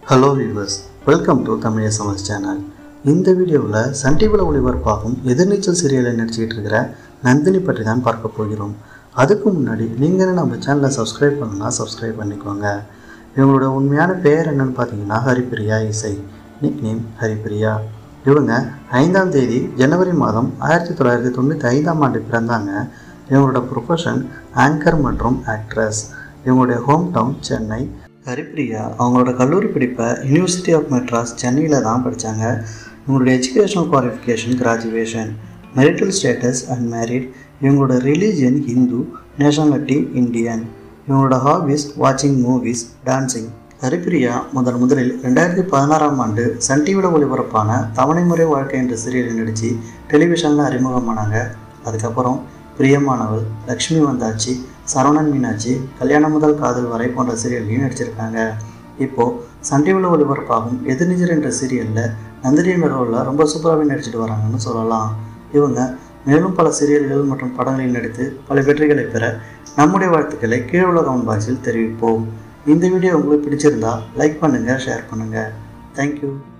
hello viewers welcome to Tamil சமஸ் channel இந்த வீடியோவில் சன் டிவியில் ஒளிபரப்பாகும் எதிர்நீச்சல் சீரியலில் நடிச்சுக்கிட்டு இருக்கிற நந்தினி பற்றி தான் பார்க்க போகிறோம் அதுக்கு முன்னாடி நீங்கள் நம்ம சேனலை சப்ஸ்கிரைப் பண்ணணும்னா சப்ஸ்கிரைப் பண்ணிக்கோங்க இவங்களோட உண்மையான பெயர் என்னன்னு பார்த்தீங்கன்னா ஹரிப்பிரியா இசை நிக் நேம் ஹரிப்பிரியா இவங்க ஐந்தாம் தேதி ஜனவரி மாதம் ஆயிரத்தி தொள்ளாயிரத்தி தொண்ணூற்றி ஐந்தாம் ஆண்டு பிறந்தாங்க இவங்களோட ப்ரொஃபஷன் ஆங்கர் மற்றும் ஆக்ட்ரஸ் இவங்களுடைய ஹோம் டவுன் சென்னை ஹரிப்பிரியா அவங்களோட கல்லூரி படிப்பை யூனிவர்சிட்டி ஆஃப் மெட்ராஸ் சென்னையில் தான் படித்தாங்க இவங்களுடைய educational qualification graduation marital status and married இவங்களோட ரிலீஜியன் ஹிந்து நேஷனாலிட்டி இந்தியன் இவங்களோட ஹாபிஸ் வாட்சிங் மூவிஸ் டான்சிங் ஹரிப்பிரியா முதன் முதலில் ரெண்டாயிரத்தி பதினாறாம் ஆண்டு சன் டிவியில் ஒளிபரப்பான தவணை முறை வாழ்க்கை என்ற சீரியலில் நடித்து டெலிவிஷனில் அறிமுகமானாங்க அதுக்கப்புறம் பிரியமானவள் லக்ஷ்மி வந்தாச்சி சரவணன் மீனாட்சி கல்யாணம் முதல் காதல் வரை போன்ற சீரியல்லையும் நடிச்சிருக்காங்க இப்போது சன் டிவியில் ஒளிபரப்பாகும் எதிர்நீச்சல் என்ற சீரியலில் நந்தினி ரோலில் ரொம்ப சூப்பராகவே நடிச்சிட்டு வராங்கன்னு சொல்லலாம் இவங்க மேலும் பல சீரியல்கள் மற்றும் படங்களில் நடித்து பல வெற்றிகளை பெற நம்முடைய வாழ்த்துக்களை கீழ் உள்ள கமெண்ட் பாக்ஸில் தெரிவிப்போம் இந்த வீடியோ உங்களுக்கு பிடிச்சிருந்தா லைக் பண்ணுங்கள் ஷேர் பண்ணுங்கள் தேங்க்யூ